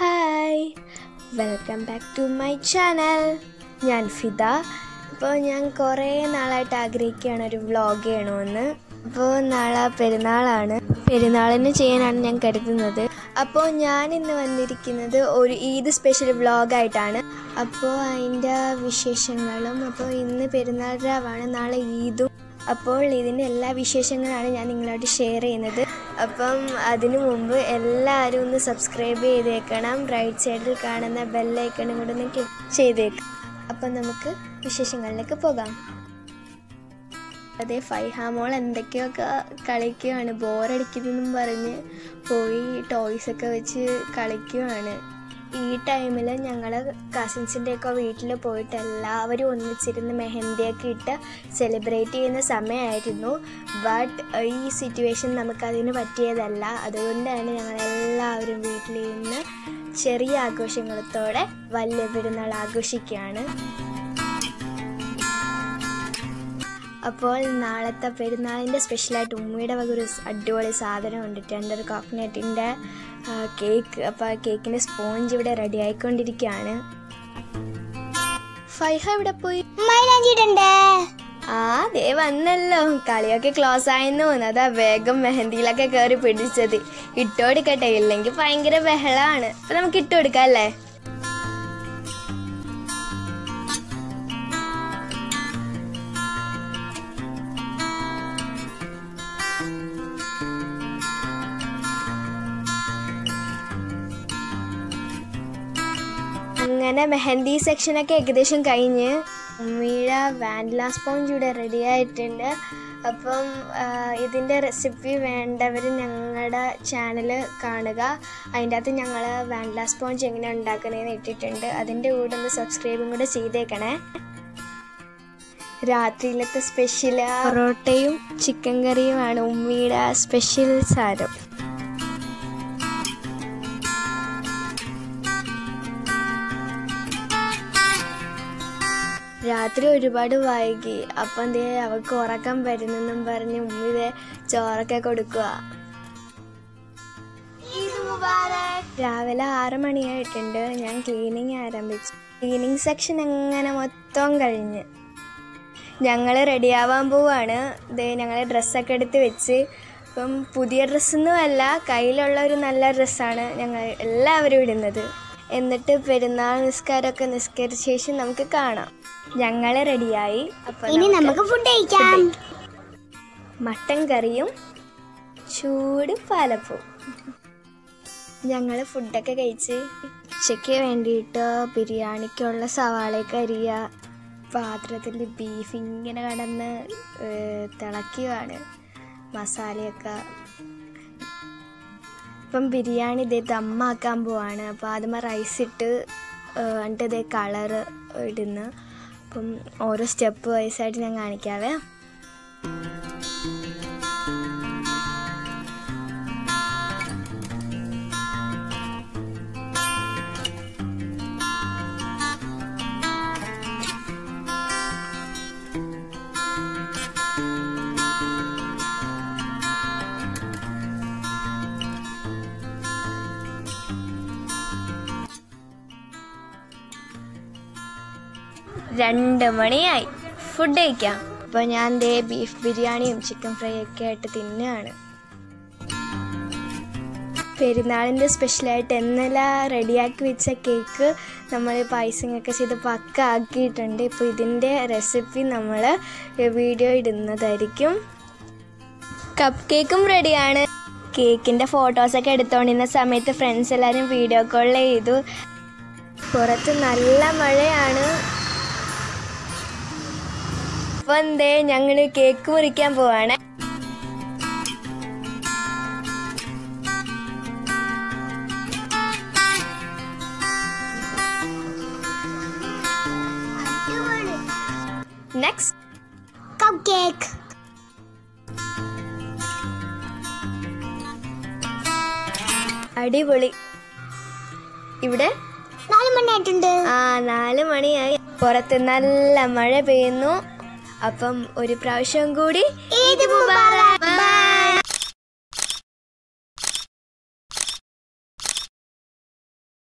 hi welcome back to my channel ഞാൻ ഫിദ അപ്പോൾ ഞാൻ കുറേ നാളായിട്ട് ആഗ്രഹിക്കുകയാണ് ഒരു വ്ളോഗ് ചെയ്യണമെന്ന് അപ്പോൾ നാളെ പെരുന്നാളാണ് പെരുന്നാളിന് ചെയ്യാനാണ് ഞാൻ കരുതുന്നത് അപ്പോൾ ഞാൻ ഇന്ന് വന്നിരിക്കുന്നത് ഒരു ഈദ് സ്പെഷ്യൽ വ്ളോഗായിട്ടാണ് അപ്പോൾ അതിൻ്റെ വിശേഷങ്ങളും അപ്പോൾ ഇന്ന് പെരുന്നാൾ രാവാണ് നാളെ ഈദും അപ്പോൾ ഇതിൻ്റെ എല്ലാ വിശേഷങ്ങളാണ് ഞാൻ നിങ്ങളോട് ഷെയർ ചെയ്യുന്നത് അപ്പം അതിനു മുമ്പ് എല്ലാവരും ഒന്ന് സബ്സ്ക്രൈബ് ചെയ്തേക്കണം റൈറ്റ് സൈഡിൽ കാണുന്ന ബെല്ലൈക്കണും കൂടെ ഒന്ന് ക്ലിക്ക് ചെയ്തേക്കാം അപ്പം നമുക്ക് വിശേഷങ്ങളിലേക്ക് പോകാം അതെ ഫൈഹാമോൾ എന്തൊക്കെയൊക്കെ കളിക്കുകയാണ് ബോറടിക്കുന്നതെന്നും പറഞ്ഞ് പോയി ടോയ്സൊക്കെ വെച്ച് കളിക്കുകയാണ് ഈ ടൈമിൽ ഞങ്ങൾ കസിൻസിൻ്റെയൊക്കെ വീട്ടിൽ പോയിട്ട് എല്ലാവരും ഒന്നിച്ചിരുന്ന് മെഹന്തിയൊക്കെ ഇട്ട് സെലിബ്രേറ്റ് ചെയ്യുന്ന സമയമായിരുന്നു ബട്ട് ഈ സിറ്റുവേഷൻ നമുക്കതിന് പറ്റിയതല്ല അതുകൊണ്ടാണ് ഞങ്ങൾ എല്ലാവരും വീട്ടിലിരുന്ന് ചെറിയ ആഘോഷങ്ങളത്തോടെ വലിയ പെരുന്നാൾ ആഘോഷിക്കുകയാണ് അപ്പോൾ നാളത്തെ പെരുന്നാളിൻ്റെ സ്പെഷ്യലായിട്ട് ഉമ്മയുടെ വക ഒരു അടിപൊളി സാധനം ഉണ്ട് ടെൻഡർ കോക്കനട്ടിൻ്റെ കേക്ക് അപ്പോൾ ആ കേക്കിൻ്റെ സ്പോഞ്ച് ഇവിടെ റെഡി ആയിക്കൊണ്ടിരിക്കുകയാണ് ഫൈഹ ഇവിടെ പോയി മൈലാഞ്ചിടണ്ടേ ആ ദേ വന്നല്ലോ കളിയൊക്കെ ക്ലോസ് ആയെന്ന് തോന്നുന്നു അതാ വേഗം മെഹന്തിയിലൊക്കെ കയറി പിടിച്ചത് ഇട്ടുകൊടുക്കട്ടെ ഇല്ലെങ്കിൽ ഭയങ്കര ബഹളമാണ് അപ്പൊ നമുക്ക് ഇട്ടുകൊടുക്കാം അല്ലേ അങ്ങനെ മെഹന്തി സെക്ഷനൊക്കെ ഏകദേശം കഴിഞ്ഞ് ഉമ്മയുടെ വാനില സ്പോഞ്ച് ഇവിടെ റെഡി ആയിട്ടുണ്ട് അപ്പം ആ, ഇതിൻ്റെ റെസിപ്പി വേണ്ടവർ ഞങ്ങളുടെ ചാനൽ കാണുക അതിൻ്റെ അകത്ത് ഞങ്ങൾ വാനില സ്പോഞ്ച് എങ്ങനെ ഉണ്ടാക്കുന്നതെന്ന് ഇട്ടിട്ടുണ്ട് അതിൻ്റെ കൂടെ ഒന്ന് സബ്സ്ക്രൈബും കൂടെ ചെയ്തേക്കണേ രാത്രിയിലത്തെ സ്പെഷ്യൽ പൊറോട്ടയും ചിക്കൻ കറിയുമാണ് ഉമ്മിയുടെ സ്പെഷ്യൽ സാരം രാത്രി ഒരുപാട് വൈകി അപ്പം ദേ അവൾക്ക് ഉറക്കം വരുന്നെന്നും പറഞ്ഞ് ഉമ്മി ദേ ചോറൊക്കെ കൊടുക്കുക രാവിലെ ആറ് മണിയായിട്ടുണ്ട് ഞാൻ ക്ലീനിങ് ആരംഭിച്ചു ക്ലീനിങ് സെക്ഷൻ എങ്ങനെ മൊത്തം കഴിഞ്ഞ് ഞങ്ങൾ റെഡിയാവാൻ പോവാണ് ദേ ഞങ്ങൾ ഡ്രസ്സൊക്കെ എടുത്ത് വെച്ച് ഇപ്പം പുതിയ ഡ്രസ്സൊന്നുമല്ല കയ്യിലുള്ള ഒരു നല്ല ഡ്രസ്സാണ് ഞങ്ങൾ എല്ലാവരും ഇടുന്നത് എന്നിട്ട് പെരുന്നാൾ നിസ്കാരമൊക്കെ നിസ്കരിച്ച ശേഷം നമുക്ക് കാണാം ഞങ്ങൾ റെഡിയായി അപ്പം ഇനി നമുക്ക് ഫുഡ് കഴിക്കാം മട്ടൻ കറിയും ചൂട് പാലപ്പവും ഞങ്ങൾ ഫുഡൊക്കെ കഴിച്ച് ഉച്ചയ്ക്ക് വേണ്ടിയിട്ട് ബിരിയാണിക്കുള്ള സവാളയൊക്കെ അരിയുക പാത്രത്തിൽ ബീഫ് ഇങ്ങനെ കടന്ന് ഏഹ്, തിളയ്ക്കുകയാണ് മസാലയൊക്കെ ഇപ്പം ബിരിയാണി ഇതേ ദമ്മാക്കാൻ പോവാണ് അപ്പോൾ ആദ്യമേ റൈസ് ഇട്ട് ഏഹ്, എന്നിട്ട് ഇതേ കളറ് ഇടുന്നു അപ്പം ഓരോ സ്റ്റെപ്പ് വൈസായിട്ട് ഞാൻ കാണിക്കാവേ രണ്ട് മണിയായി ഫുഡ് കഴിക്കാം അപ്പോൾ ഞാൻ ദേ ബീഫ് ബിരിയാണിയും ചിക്കൻ ഫ്രൈ ഒക്കെ ആയിട്ട് തിന്നുകയാണ് പെരുന്നാളിൻ്റെ സ്പെഷ്യലായിട്ട് എന്നെല്ലാം റെഡിയാക്കി വെച്ച കേക്ക് നമ്മൾ പായസം ഒക്കെ ചെയ്ത് പക്ക ആക്കിയിട്ടുണ്ട് ഇപ്പോൾ ഇതിൻ്റെ റെസിപ്പി നമ്മൾ വീഡിയോ ഇടുന്നതായിരിക്കും കപ്പ് കേക്കും റെഡിയാണ് കേക്കിൻ്റെ ഫോട്ടോസൊക്കെ എടുത്തുകൊണ്ടിരുന്ന സമയത്ത് ഫ്രണ്ട്സ് എല്ലാവരും വീഡിയോ കോൾ ചെയ്തു പുറത്ത് നല്ല മഴയാണ് അപ്പൊ എന്തേ ഞങ്ങള് കേക്ക് മുറിക്കാൻ പോവാണ് നെക്സ്റ്റ് കപ്പ് കേക്ക് അടിപൊളി ഇവിടെ നാല് മണിയായിട്ടുണ്ട് ആ നാല് മണിയായി പുറത്ത് നല്ല മഴ പെയ്യുന്നു അപ്പം ഒരു പ്രാവശ്യം കൂടി ഈദ് മുബാറക് ബൈ